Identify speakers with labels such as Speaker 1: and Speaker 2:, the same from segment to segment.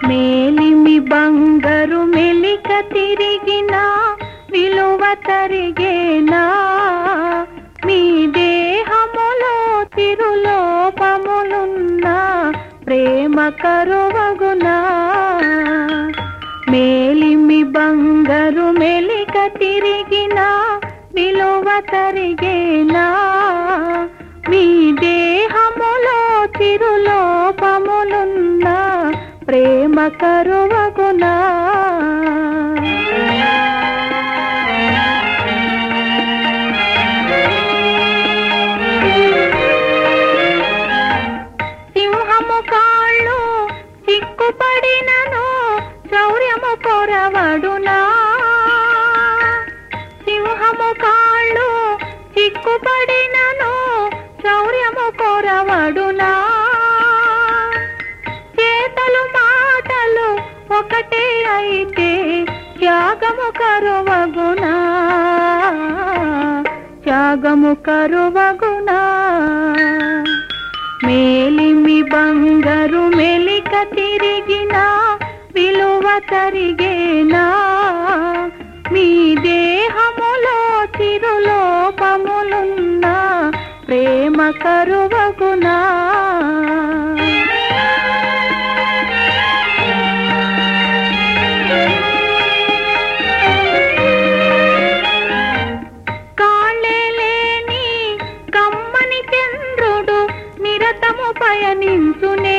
Speaker 1: మేలిమి బంగారు మెలిక తిరిగిన విలువ తరిగేనా మీ దేహములో తిరులోపములున్నా ప్రేమ కరువగునా మేలిమి బంగారు మెలిక తిరిగిన విలువ తరిగేనా మీ దేహములో తిరులోపములున్నా ప్రేమ కరువగునా సింహము కాళ్ళు చిక్కుపడినను శౌర్యము కొరవడునా సింహము కాళ్ళు చిక్కుపడినను శౌర్యము కొరవడునా చేతలు మాటలు ఒకటే అయితే త్యాగము కరువగునా త్యాగము కరువగునా మేలిమి బంగారు మెలిక తిరిగిన విలువ తరిగేనా మీ దేహములో చిరులోపములున్నా ప్రేమ కరువగునా కాళ్ళే లేని కమ్మని చంద్రుడు నిరతము పయనించునే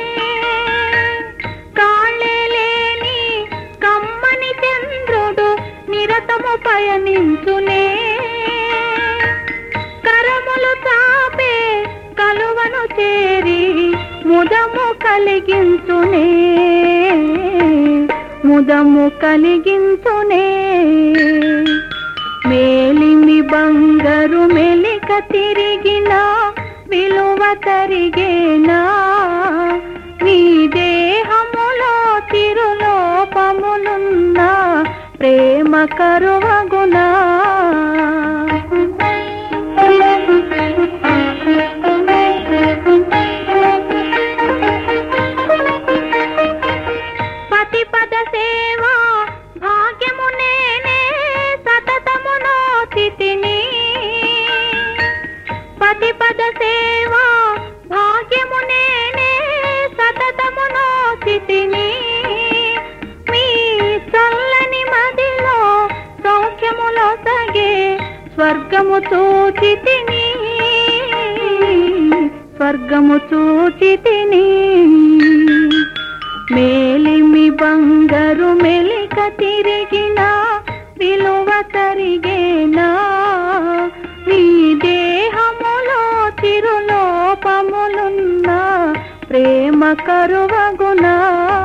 Speaker 1: కాళ్ళే లేని కమ్మని చంద్రుడు నిరతము పయనించునే కరములు తాపే కలువను చేరి ముదము కలిగించునే ముదము కలిగించునే మేలిమి బంగారు మెలిక తిరిగిన విలువ తరిగేనా మీ దేహములో తిరులోపములున్నా ప్రేమ కరువగునా పతి పద సేవ భాగ్యము నేనే సతతము నోచితిని పతి పద సేవ భాగ్యము నేనే సతతము నోచితిని మీ చల్లని మదిలో సౌఖ్యములో సగే స్వర్గము చూచితిని స్వర్గము చూచితిని మేలిమి బంగారు మెలిక తిరిగిన విలువ తరిగేనా మీ దేహములో తిరులోపములున్నా ప్రేమ కరువగునా